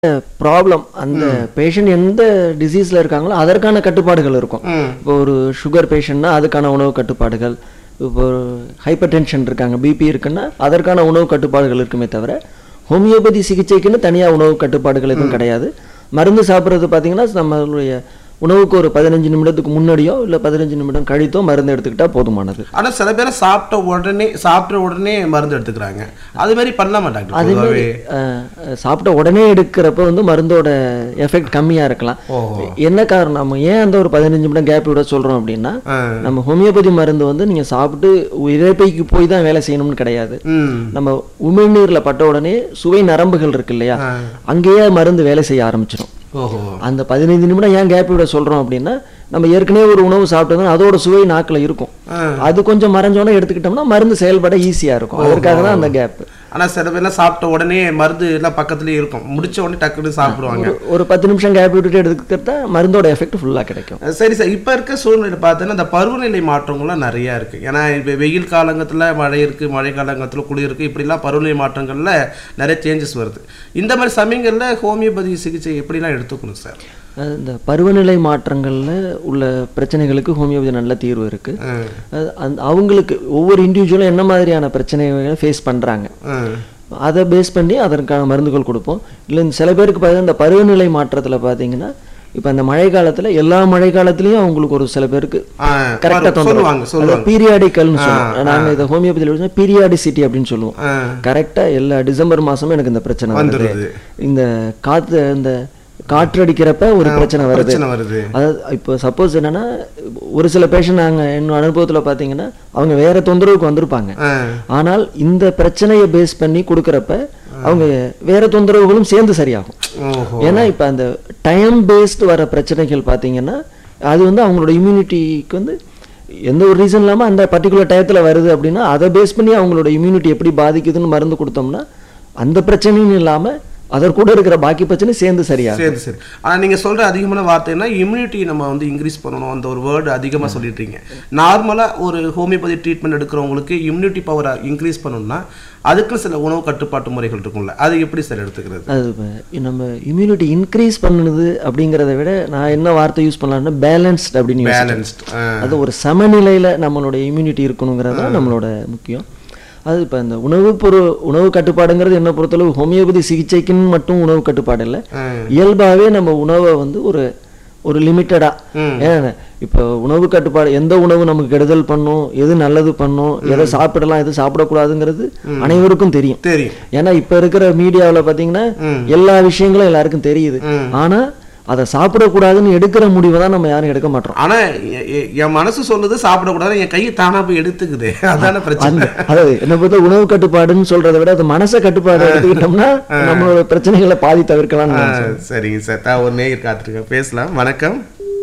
Problem அந்த patient எந்த டிசீஸில் இருக்காங்களோ அதற்கான கட்டுப்பாடுகள் இருக்கும் ம் இப்போ ஒரு சுகர் பேஷண்ட்னா அதுக்கான உணவு கட்டுப்பாடுகள் இப்போ ஹைப்பர் டென்ஷன் இருக்காங்க பிபி இருக்குன்னா அதற்கான உணவு கட்டுப்பாடுகள் இருக்குமே தவிர ஹோமியோபதி சிகிச்சைக்குன்னு தனியாக உணவு கட்டுப்பாடுகள் எதுவும் கிடையாது மருந்து சாப்பிட்றது பார்த்தீங்கன்னா நம்மளுடைய உணவுக்கு ஒரு பதினஞ்சு நிமிடத்துக்கு முன்னாடியோ இல்லை பதினஞ்சு நிமிடம் கழித்தோ மருந்து எடுத்துக்கிட்டா போதுமானது ஆனா சில பேர் சாப்பிட்ட உடனே சாப்பிட்ட உடனே மருந்து எடுத்துக்கிறாங்க அது மாதிரி பண்ணலாமா டாக்டர் அதே மாதிரி பொதுவாகவே அஹ், சாப்பிட்ட உடனே எடுக்கிறப்ப வந்து மருந்தோட எஃபெக்ட் கம்மியாக இருக்கலாம் ஓஹோ என்ன காரணம் நம்ம ஏன் அந்த ஒரு பதினஞ்சு நிமிடம் கேப் விட சொல்கிறோம் அப்படின்னா ஆ. நம்ம ஹோமியோபதி மருந்து வந்து நீங்கள் சாப்பிட்டு இறைப்பைக்கு போய் தான் வேலை செய்யணும்னு கிடையாது ம் நம்ம உமிழ்நீரில் பட்ட உடனே சுவை நரம்புகள் இருக்கு இல்லையா ஆ. அங்கேயே மருந்து வேலை செய்ய ஆரம்பிச்சிடும் ஓஹோ அந்த பதினைந்து நிமிடம் ஏன் கேப் விட சொல்கிறோம் அப்படின்னா நம்ம ஏற்கனவே ஒரு உணவு சாப்பிட்டோம்னா அதோட சுவை நாக்கில் இருக்கும் ஆ. அது கொஞ்சம் மறைஞ்சோன்னே எடுத்துக்கிட்டோம்னா மருந்து செயல்பட ஈஸியாக இருக்கும் அதற்காக தான் அந்த கேப் ஆனா சில பேர்லாம் சாப்பிட்ட உடனே மருந்து எல்லாம் பக்கத்துலயே இருக்கும் முடிச்ச உடனே டக்குன்னு சாப்பிடுவாங்க ஒரு ஒரு பத்து நிமிஷம் கேப் விட்டுட்டு எடுத்துக்கிட்டா மருந்தோட எஃபெக்ட் ஃபுல்லாக கிடைக்கும் சரி சார் இப்போ இருக்க சூழ்நிலை பார்த்தீங்கன்னா இந்த பருவநிலை மாற்றங்கள்லாம் நிறையா இருக்குது ஏன்னா இப்போ வெயில் காலங்கத்தில் மழை இருக்குது மழை காலங்கத்தில் குளிர் இருக்குது இப்படிலாம் பருவநிலை மாற்றங்களில் நிறைய சேஞ்சஸ் வருது இந்த மாதிரி சமயங்களில் ஹோமியோபதி சிகிச்சை எப்படிலாம் எடுத்துக்கணும் சார் அது இந்த பருவநிலை மாற்றங்களில் உள்ள பிரச்சனைகளுக்கு ஹோமியோபதி நல்ல தீர்வு இருக்குது ஆ, அது அந்த அவங்களுக்கு ஒவ்வொரு இண்டிவிஜுவலும் என்ன மாதிரியான பிரச்சனைகளை ஃபேஸ் பண்ணுறாங்க ஆ, அதை பேஸ் பண்ணி அதற்கான மருந்துகள் கொடுப்போம் இல்லை இந்த சில பேருக்கு பார்த்தீங்கன்னா இந்த பருவநிலை மாற்றத்தில் பார்த்தீங்கன்னா இப்போ அந்த மழை காலத்தில் எல்லா மழை காலத்துலேயும் அவங்களுக்கு ஒரு சில பேருக்கு ஆ, கரெக்டாக சொல்லுவாங்க தொந்தரவு சொல்லுவாங்க பீரியாடிக்கல்னு சொல்லுவோம் நாங்கள் இதை ஹோமியோபதியில் பீரியாடிசிட்டி அப்படின்னு சொல்லுவோம் ஆ, கரெக்டாக எல்லா டிசம்பர் மாதமும் எனக்கு இந்த பிரச்சனை வருது வந்துடுது இந்த காற்று இந்த காற்றடிக்கிறப்ப ஒரு பிரச்சனை வருது பிரச்சனை வருது அதாவது இப்போ சப்போஸ் என்னன்னா ஒரு சில பேஷண்ட் நாங்கள் என்னோட அனுபவத்தில் பார்த்தீங்கன்னா அவங்க வேற தொந்தரவுக்கு வந்திருப்பாங்க ஆ, ஆனால் இந்த பிரச்சனையை பேஸ் பண்ணி கொடுக்குறப்ப அவங்க வேற தொந்தரவுகளும் சேர்ந்து சரியாகும் ஓஹோ ஏன்னா இப்போ அந்த டைம் பேஸ்டு வர பிரச்சனைகள் பார்த்தீங்கன்னா அது வந்து அவங்களோட இம்யூனிட்டிக்கு வந்து எந்த ஒரு ரீசன் இல்லாமல் அந்த பர்டிகுலர் டயத்தில் வருது அப்படின்னா அதை பேஸ் பண்ணி அவங்களோட இம்யூனிட்டி எப்படி பாதிக்குதுன்னு மருந்து கொடுத்தோம்னா அந்த பிரச்சனையும் இல்லாமல் அதற்கூட இருக்கிற பாக்கி பிரச்சனை சேர்ந்து சரியாகும் சரி சரி ஆனா நீங்க சொல்ற அதிகமான வார்த்தைன்னா இம்யூனிட்டி நம்ம வந்து இன்க்ரீஸ் பண்ணணும் அந்த ஒரு வேர்டு அதிகமா சொல்லிட்டீங்க நார்மலா ஒரு ஹோமியோபதி ட்ரீட்மெண்ட் எடுக்கிறவங்களுக்கு இம்யூனிட்டி பவரை இன்க்ரீஸ் பண்ணணும்னா அதுக்கு சில உணவு கட்டுப்பாட்டு முறைகள் இருக்கும்ல அது எப்படி சார் எடுத்துக்கிறது அது இப்ப நம்ம இம்யூனிட்டி இன்க்ரீஸ் பண்ணுது அப்படிங்கிறத விட நான் என்ன வார்த்தை யூஸ் பண்ணலாம்னா பேலன்ஸ்ட் அப்படின்னு யோசிக்கிறேன். பேலன்ஸ்ட் அது ஒரு சமநிலையில் நம்மளோட இம்யூனிட்டி இருக்கணுங்கிறது தான் நம்மளோட முக்கியம் அது இப்போ இந்த உணவு பொருள் உணவு கட்டுப்பாடுங்கிறது என்ன பொறுத்தளவு ஹோமியோபதி சிகிச்சைக்குன்னு மட்டும் உணவு கட்டுப்பாடு இல்லை இயல்பாகவே நம்ம உணவை வந்து ஒரு ஒரு லிமிட்டடாக ம். ஏன்னா இப்போ உணவு கட்டுப்பாடு எந்த உணவு நமக்கு கெடுதல் பண்ணும் எது நல்லது பண்ணும் எதை சாப்பிடலாம் எது சாப்பிடக்கூடாதுங்கிறது அனைவருக்கும் தெரியும் தெரியும் ஏன்னா இப்போ இருக்கிற மீடியாவில் பார்த்தீங்கன்னா ம். எல்லா விஷயங்களும் எல்லாருக்கும் தெரியுது ம். ஆனா அதை சாப்பிடக்கூடாதுன்னு எடுக்கிற முடிவை தான் நம்ம யாரும் எடுக்க மாட்டோம் ஆனா எ- எ- என் மனசு சொல்லுது சாப்பிடக்கூடாது என் கை தானா போய் எடுத்துக்குது அதான பிரச்சனை அந்த அதாவது என்ன பொறுத்த உணவு கட்டுப்பாடுன்னு சொல்றதை விட அது மனச கட்டுப்பாடு எடுத்துக்கிட்டோம்னா நம்மளோட பிரச்சனைகளை பாதி தவிர்க்கலாம் ஆ, சரிங்க சார் தான் ஒரு நேயர் காத்திருக்கேன் பேசலாம் வணக்கம்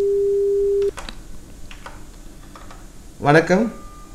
வணக்கம்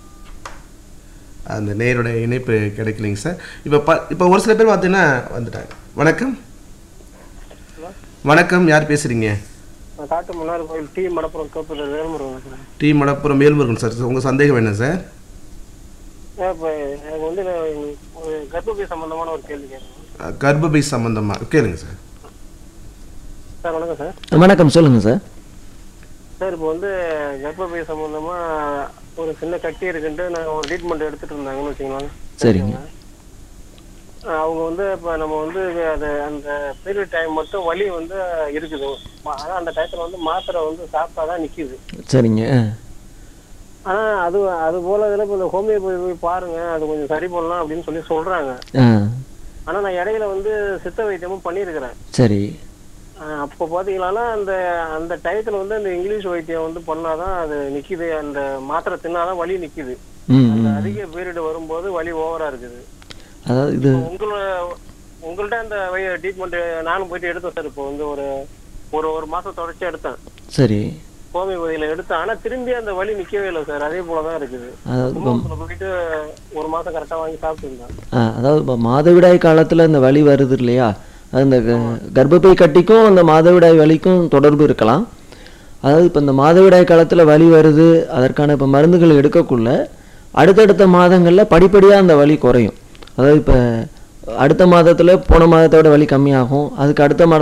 அந்த நேயரோட இணைப்பு கிடைக்கலைங்க சார் இப்போ ப இப்போ ஒரு சில பேர் பார்த்தீங்கன்னா வந்துட்டாங்க வணக்கம் வணக்கம் யார் பேசுறீங்க நான் காட்டு முன்னாடி கோயில் டி மடப்புறம் தோப்பில் வேல்முருகன் பேசுகிறேன் டி மடப்புறம் மேல்முருகன் சார் உங்கள் சந்தேகம் என்ன சார் இப்போ எனக்கு வந்து நான் ஒரு கர்ப்பப்பை சம்பந்தமான ஒரு கேள்வி கேட்கணும் அஹ், கர்ப்பப்பை சம்பந்தமா கேளுங்க சார் சார் வணக்கம் சார் வணக்கம் சொல்லுங்க சார் சார் இப்போ வந்து கர்ப்பப்பை சம்பந்தமா ஒரு சின்ன கட்டி இருக்குன்ட்டு நாங்கள் ஒரு ட்ரீட்மெண்ட் எடுத்துட்டு இருந்தாங்கன்னு வச்சுக்கோங்க சரிங்க அஹ் அவங்க வந்து இப்போ நம்ம வந்து அது அந்த பீரியட் டைம் மட்டும் வலி வந்து இருக்குது ஆனால் அந்த டயத்தில் வந்து மாத்திரை வந்து சாப்பிட்டா தான் நிற்கிது சரிங்க ஆ. ஆனால் அது அது போல இதில் இப்போ இந்த ஹோமியோபதி போய் பாருங்க அது கொஞ்சம் சரி பண்ணலாம் அப்படின்னு சொல்லி சொல்கிறாங்க ஆ ஆனா நான் இடையில வந்து சித்த வைத்தியமும் பண்ணியிருக்கிறேன் சரி ஆஹ் அப்போ பாத்தீங்கன்னா அந்த அந்த டயத்துல வந்து அந்த இங்கிலீஷ் வைத்தியம் வந்து பண்ணாதான் அது நிக்குது அந்த மாத்திரை தின்னாதான் வலி நிக்குது ம் அந்த ம். அதிக பீரியட் வரும்போது வலி ஓவரா இருக்குது அதாவது இது உங்களோட உங்கள்ட்ட அந்த ட்ரீட்மெண்ட் நானும் போயிட்டு எடுத்தேன் சார் இப்போ வந்து ஒரு ஒரு ஒரு மாசம் தொடர்ச்சி எடுத்தேன் சரி ஹோமியோபதியில எடுத்தேன் ஆனா திரும்பி அந்த வலி நிக்கவே இல்லை சார் அதே போலதான் இருக்குது அதாவது இப்போ கும்பகோணத்துல போயிட்டு ஒரு மாசம் கரெக்டா வாங்கி சாப்பிட்டு இருந்தேன் ஆ, அதாவது இப்போ மாதவிடாய் காலத்தில் இந்த வலி வருது இல்லையா அது இந்த க- கர்ப்பப்பை கட்டிக்கும் அந்த மாதவிடாய் வலிக்கும் தொடர்பு இருக்கலாம் அதாவது இப்போ இந்த மாதவிடாய் காலத்தில் வலி வருது அதற்கான இப்போ மருந்துகள் எடுக்கக்குள்ள அடுத்தடுத்த மாதங்களில் படிப்படியாக அந்த வலி குறையும் அதாவது இப்போ அடுத்த மாதத்தில் போன மாதத்தை விட வலி கம்மியாகும் அதுக்கு அடுத்த மாதம்